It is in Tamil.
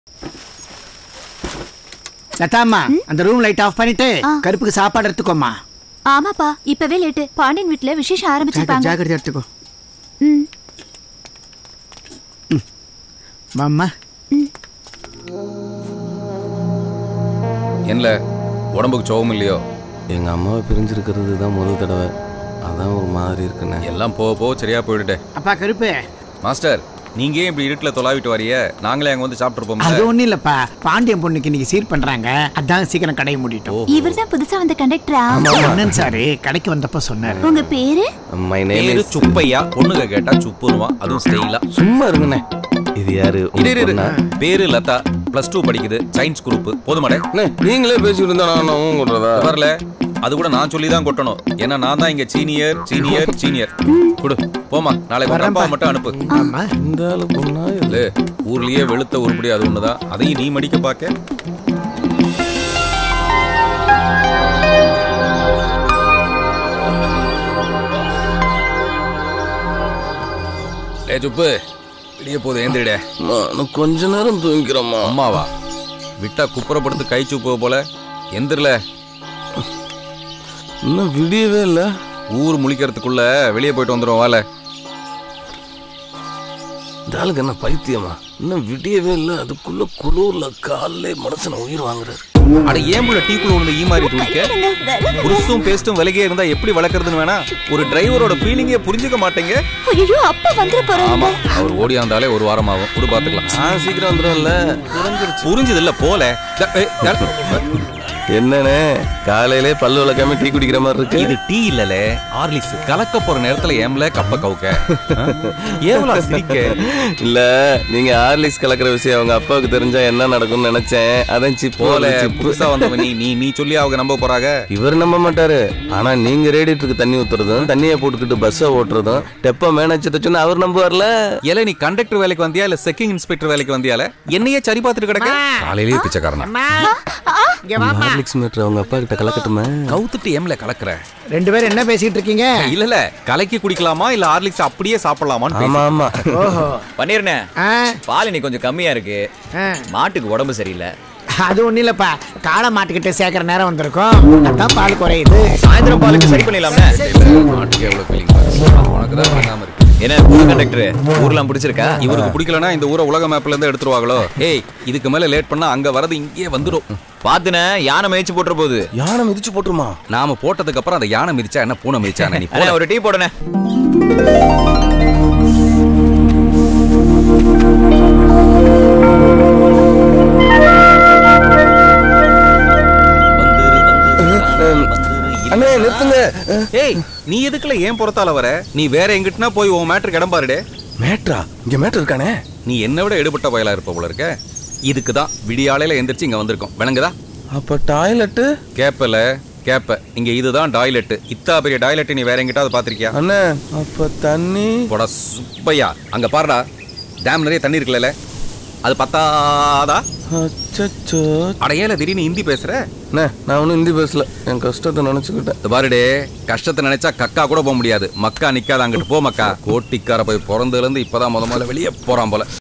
லதாம்மா அந்த ரூம் லைட் ஆஃப் பண்ணிட்டு ஆ. கருப்புக்கு சாப்பாடு எடுத்துக்கோமா ஆமாப்பா இப்பவே லேட்டு பாண்டியன் வீட்ல விசேஷம் ஜாக்கிரதை ஆரம்பிச்சிருப்பாங்க ஜாக்கிரதை எடுத்துக்கோ ம் வாம்மா என்ன உடம்புக்கு சோகம் இல்லையோ எங்க அம்மாவை பிரிஞ்சிருக்கிறது தான் முதல் தடவை அதான் ஒரு மாதிரி இருக்குண்ணே எல்லாம் போக போக சரியா போயிடுட்டே அப்பா கருப்பு மாஸ்டர் நீங்க ஏன் இப்படி இருட்டில் தொலாவிட்டு வரிய நாங்களே அங்க வந்து அது சாப்பிட்டுருப்போம் ஒண்ணும் இல்லப்பா பாண்டியன் பொண்ணுக்கு இன்னைக்கு சீர் பண்றாங்க அதான் சீக்கிரம் கடையை மூடிட்டோம் இவர்தான் புதுசா வந்த கண்டக்டரா அண்ணன் சாரு கடைக்கு வந்தப்ப சொன்னாரு உங்க பேரு மை நேம் பேரு இஸ் சுப்பையா பொண்ணுங்க கேட்டா சுப்புருவான் அதுவும் ஸ்டைலா சும்மா இருங்கண்ணே இது யாரு உங்க இரு, இரு, இரு. பொண்ணா? பேரு லதா பிளஸ் டூ படிக்குது சயின்ஸ் குரூப் போதுமாடே அண்ணே, நீங்களே பேசிட்டு இருந்தா நான் கொண்டுறதா வரல அது கூட நான் சொல்லி தான் கொட்டணும் ஏன்னா நான் தான் இங்க சீனியர் சீனியர் சீனியர் கொடு போமா நாளைக்கு உங்க அப்பா மட்டும் அனுப்பு ஆமா இந்த ஆளு பொண்ணா இது? இல்ல ஊர்லயே வெளுத்த உருப்படி அது ஒண்ணுதான் அதையும் நீ மடிக்க பாக்க ஏ சுப்பு இடிய போது ஏந்திரிடே அம்மா, நான் கொஞ்ச நேரம் தூங்கிக்கிறேம்மா அம்மாவா விட்டா குப்புறப்படுத்து கை சுப்பு போல எந்திரல இன்னும் விடியவே இல்லை ஊர் முழிக்கிறதுக்குள்ள வெளியே போயிட்டு வந்துடும் வாழ இந்த ஆளுக்கு என்ன பைத்தியமா இன்னும் விடியவே இல்லை அதுக்குள்ள குளூர்ல காலிலே மனுஷனை உயிர் வாங்குறாரு அட ஏன் புள்ள டீக்குள்ள விழுந்து ஈ மாதிரி தூக்க புருஷும் பேஸ்டும் விலகே இருந்தா எப்படி வளர்க்கறதுன்னு வேணா ஒரு டிரைவரோட ஃபீலிங்கே புரிஞ்சுக்க மாட்டேங்க ஐயோ அப்பா வந்துட போறாங்க ஆமா அவர் ஓடியாந்தாலே ஒரு வாரம் ஆகும் கூட பாத்துக்கலாம் ஆ சீக்கிரம் வந்துடும்ல புரிஞ்சது இல்ல போல த- ஏ, த- என்னண்ணே காலையிலே பல்லு விளக்காம டீ குடிக்கிற மாதிரி இருக்கு இது டீ இல்லல ஆர்லிஸ் கலக்க போற நேரத்துல ஏம்ல கப்ப கவுக்க ஆ? ஏவலா சிரிக்க இல்ல நீங்க ஹார்லிக்ஸ் கலக்கிற விஷயம் அவங்க அப்பாவுக்கு தெரிஞ்சா என்ன நடக்கும்னு நினைச்சேன் அதான் சிப் போல போல சிப் புதுசா வந்தவன் நீ நீ நீ சொல்லி அவங்க நம்ப போறாங்க இவர் நம்ப மாட்டாரு ஆனா நீங்க ரேடியேட்டருக்கு தண்ணி ஊத்துறதும் தண்ணியை போட்டுக்கிட்டு பஸ்ஸை ஓட்டுறதும் டெப்ப மேனேஜர் சொன்னா அவர் நம்புவார்ல ஏல நீ கண்டக்டர் வேலைக்கு வந்தியா இல்ல செக்கிங் இன்ஸ்பெக்டர் வேலைக்கு வந்தியால என்னையே சரி பார்த்துட்டு கிடக்க காலையிலேயே பிச்சைக்காரனா இங்க வாம்மா. ஹார்லிக்ஸ் மீட்டர் அவங்க அப்பா கிட்ட கலக்கட்டுமே கவுத்துட்டு ஏம்ல கலக்குற ரெண்டு பேரும் என்ன பேசிட்டு இருக்கீங்க இல்ல இல்ல கலக்கி குடிக்கலாமா இல்ல ஹார்லிக்ஸ் அப்படியே சாப்பிடலாமான்னு பேசி- ஆமா ஆமா ஓஹோ பண்ணிருண்ணே ஆ, பால் இன்னைக்கு கொஞ்சம் கம்மியா இருக்கு ஆ. மாட்டுக்கு உடம்பு சரியில்லை அது ஒண்ணும் இல்லப்பா காளை மாட்டுக்கிட்ட சேர்க்கிற நேரம் வந்திருக்கும் அதான் பால் குறையுது சாயந்தரம் பாலுக்கு சரி பண்ணிடலாம்ண்ணே மாட்டுக்கு எவ்வளவு feeling பாரு. உனக்கு தான் வேண்டாம இருக்கு என்ன புது கண்டக்டர் ஊர்லாம் பிடிச்சிருக்கா இவருக்கு பிடிக்கலனா இந்த ஊரை உலக மேப்ல இருந்து எடுத்துருவாங்களோ ஏய் இதுக்கு மேல லேட் பண்ணா அங்க வரது இங்கேயே வந்துடும் பாத்துனே யானை மேய்ச்சி போட்டுற போகுது யானை மிதிச்சு போட்டுருமா நாம போட்டதுக்கு அப்புறம் அந்த யானை மிதிச்சா என்ன பூனை மிதிச்சா என்ன? நீ அண்ணே போட ஒரு டீ போடுண்ணே வந்துரு, வந்துரு, வந்துரு, வந்துரு, அண்ணே நிறுத்துங்க ஏய் நீ எதுக்குல ஏன் புறத்தால வர நீ வேற எங்கிட்டனா போய் உன் மேட்ருக்கு இடம் பாருடே மேட்ரா இங்க மேட்ரு இருக்கானே நீ என்னை விட எடுபட்ட பயலா இருப்ப போல இருக்க இதுக்கு தான் விடியாலையில எந்திரிச்சு இங்க வந்திருக்கோம் விளங்குதா அப்ப டாய்லெட்டு கேப்பல கேப்ப இங்க இதுதான் டாய்லெட் இத்தா பெரிய டாய்லெட் நீ வேற எங்கிட்டாவது பாத்திருக்கியா அண்ணே அப்ப தண்ணி போடா சுப்பையா அங்க பாருடா டேம் நிறைய தண்ணி இருக்குல்ல அது பத்தாதா அச்சச்சோ அட ஏல திடீர்னு ஹிந்தி பேசுற அண்ணே நான் ஒன்றும் ஹிந்தி பேசல என் கஷ்டத்தை நினச்சிக்கிட்டேன் இந்த பாருடே கஷ்டத்தை நினைச்சா கக்கா கூட போக முடியாது மக்கா நிக்காத அங்கிட்டு போ மக்கா கோட்டிக்கார போய் பிறந்ததுல இருந்து இப்பதான் முத முதல்ல வெளியே போறான் போல